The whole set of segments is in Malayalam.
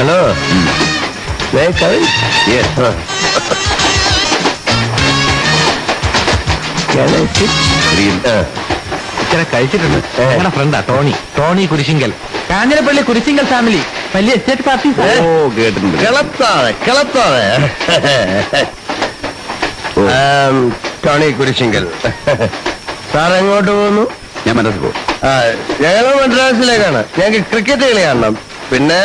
Hello May I come in? Huh. Can I sit? ആ. ഇച്ചിരി കഴിച്ചിട്ടുണ്ട് ഏ. ഞങ്ങളുടെ ഫ്രണ്ടാ Tony Tony Kurishinkal Kanjirappally Kurishinkal family വലിയ എസ്റ്റേറ്റ് പാർട്ടി ഓ കേട്ടിട്ടുണ്ട് കിളത്താതെ കിളത്താതെ ആം, ടോണി കുരിശിങ്കൽ സാർ എങ്ങോട്ട് പോകുന്നു ഞാൻ മനസ്സിൽ പോകും ആ ഞങ്ങൾ മദ്രാസിലേക്കാണ് ഞങ്ങൾക്ക് ക്രിക്കറ്റ് കളി കാണണം പിന്നെ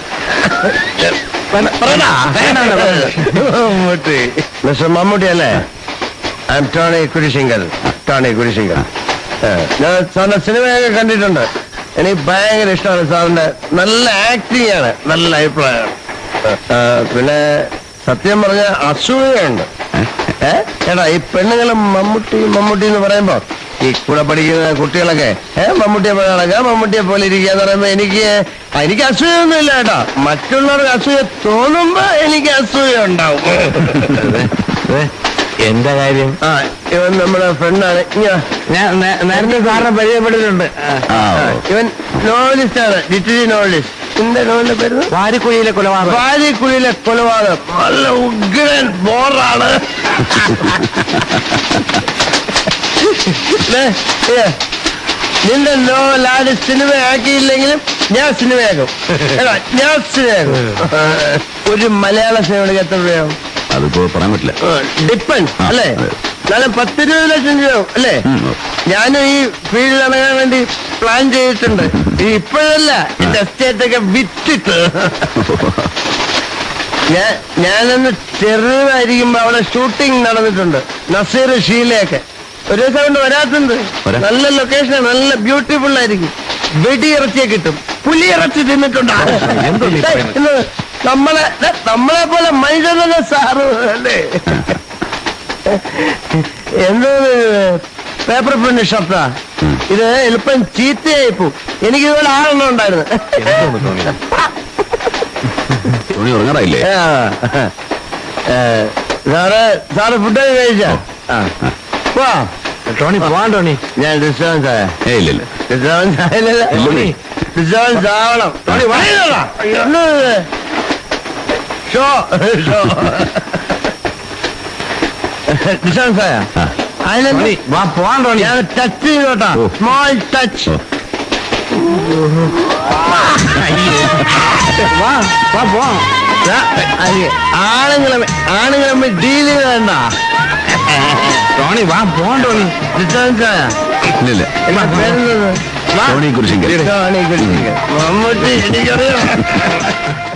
പറയടാ. മമ്മൂട്ടി മിസ്റ്റർ മമ്മൂട്ടി അല്ലേ I'm Tony Kurishinkal Tony Kurishinkal ആ, ഞാൻ സാറിന്റെ സിനിമയൊക്കെ കണ്ടിട്ടുണ്ട് എനിക്ക് ഭയങ്കര ഇഷ്ടമാണ് സാറിന്റെ നല്ല ആക്ടിംഗ് ആണ് നല്ല അഭിപ്രായമാണ് ആ, പിന്നെ സത്യം പറഞ്ഞ അസൂയുണ്ട് ഏ എടാ ഈ പെണ്ണുങ്ങളും മമ്മൂട്ടി മമ്മൂട്ടി എന്ന് പറയുമ്പോ ഈ കൂടെ പഠിക്കുന്ന കുട്ടികളൊക്കെ ഏ മമ്മൂട്ടിയെ പോലെ നടക്കുക മമ്മൂട്ടിയെ പോലെ ഇരിക്കുക എന്ന് പറയുമ്പോ എനിക്ക് ആ, എനിക്ക് അസൂയൊന്നും ഇല്ല കേട്ടോ മറ്റുള്ളവർക്ക് അസൂയ തോന്നുമ്പോ എനിക്ക് അസൂയ ഉണ്ടാവും എന്താ കാര്യം ആ ഇവൻ നമ്മുടെ ഫ്രണ്ടാണ് ഞാൻ നേ- നേരത്തെ സാറിനെ പരിചയപ്പെട്ടിട്ടുണ്ട് ആ. ആ ഓ. ഇവൻ നോവലിസ്റ്റ് ആണ് ലിറ്ററി നോവലിസ്റ്റ് എന്താ നോവലിന്റെ പേര് വാരിക്കുഴിയിലെ കൊലപാതകം വാരിക്കുഴിയിലെ കൊലപാതകം നല്ല ഉഗ്രൻ ബോറാണ് ദേ, ഏ, നിന്റെ നോവൽ ആരും സിനിമയാക്കിയില്ലെങ്കിലും ഞാൻ സിനിമയാക്കും എടാ, ഞാൻ സിനിമയാക്കും ഒരു മലയാള സിനിമയ്ക്ക് എത്ര രൂപയാവും അതിപ്പോ പറയാൻ പറ്റില്ല ഡിപ്പെൻഡ് ആ, അല്ലേ അതെ. നല്ല പത്തിരുപത് ലക്ഷം രൂപയാവും അല്ലേ ഉം, ഓ. ഞാനും ഈ ഫീൽഡിൽ ഇറങ്ങാൻ വേണ്ടി പ്ലാൻ ചെയ്തിട്ടുണ്ട് ഈ ഇപ്പോഴല്ല എന്റെ എസ്റ്റേറ്റ് ഒക്കെ വിറ്റിട്ട് ഞാൻ ഞാനന്ന് ചെറുതായിരിക്കുമ്പോ അവിടെ ഷൂട്ടിംഗ് നടന്നിട്ടുണ്ട് നസീർ ഷീലയൊക്കെ ഒരു ദിവസം കൊണ്ട് വരാത്തുണ്ട് വരാം. നല്ല ലൊക്കേഷൻ നല്ല ബ്യൂട്ടിഫുൾ ആയിരിക്കും വെടിയിറച്ചിയെ കിട്ടും പുലിയിറച്ചി തിന്നിട്ടുണ്ടോ എന്തോ നീ പറയുന്നത്? ഇന്ന് നമ്മളെ ദേ, നമ്മളെ പോലെ മനുഷ്യനല്ല സാറ് അല്ലേ എന്തോ പേപ്പർ പ്രിന്റ് ഷർട്ടാ ഇത് എളുപ്പം ചീത്തയായി പോവും എനിക്ക് ഇതുപോലെ ആറെണ്ണം ഉണ്ടായിരുന്നു എന്തോന്ന് ടോണി? തുണി ഉറങ്ങാറായില്ലേ ആ, ഏ, സാറ് സാറ് ഫുഡ് കഴിച്ച വാ ടോണി പോവാൻ ടോണി ഞാൻ ഡിസ്റ്റർബൻസ് ആയ ഏ ഇല്ല ഇല്ല ഡിസ്റ്റർബൻസ് ആയില്ലല്ലോ ഇല്ലേ? ഡിസ്റ്റർബൻസ് ആവണം ടോണി, വാ. ഷോ ഷോ ഡിസ്റ്റർബൻസ് ആയ ആ. അതിലെന്ത് ടോണി വാ പോവാൻ ടോണി ഞാൻ ടച്ച് ചെയ്തോട്ടാ ഓ. സ്മോൾ ടച്ച് ഓ. വാ വാ പോവാം ആണുങ്ങളെ ആണുങ്ങളെ ഡീൽ വേണ്ട ടോണി വാ പോവാൻ ടോണി ഡിസ്റ്റർബൻസ് ആയ ഇല്ല ഇല്ല എന്താ പേരെന്തത്? Tony Kurishinkal Tony Kurishinkal. മമ്മൂട്ടി എനിക്കറിയാം